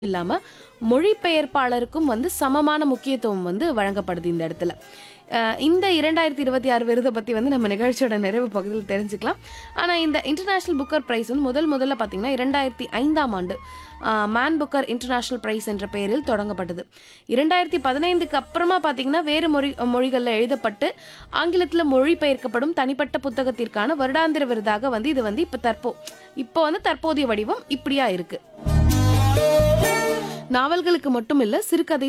இல்லாம மொழிபெயர்ப்பாளருக்கும் வந்து சமமான முக்கியத்துவம் வந்து வழங்கப்படுது இந்த இடத்துல அஹ் இந்த இரண்டாயிரத்தி இருபத்தி ஆறு விருதை பற்றி வந்து நம்ம நிகழ்ச்சியோட நிறைவு பகுதியில் தெரிஞ்சுக்கலாம் ஆனால் இந்த இன்டர்நேஷ்னல் புக்கர் ப்ரைஸ் வந்து முதல் முதல்ல பார்த்தீங்கன்னா இரண்டாயிரத்தி ஐந்தாம் ஆண்டு மேன் புக்கர் இன்டர்நேஷ்னல் ப்ரைஸ் என்ற பெயரில் தொடங்கப்பட்டது இரண்டாயிரத்தி பதினைந்துக்கு அப்புறமா பார்த்தீங்கன்னா வேறு மொழி மொழிகளில் எழுதப்பட்டு ஆங்கிலத்தில் மொழிபெயர்க்கப்படும் தனிப்பட்ட புத்தகத்திற்கான வருடாந்திர விருதாக வந்து இது வந்து இப்போ தற்போ இப்போ வந்து தற்போதைய வடிவம் இப்படியா இருக்கு நாவல்களுக்கு மட்டும் இல்ல சிறுகதை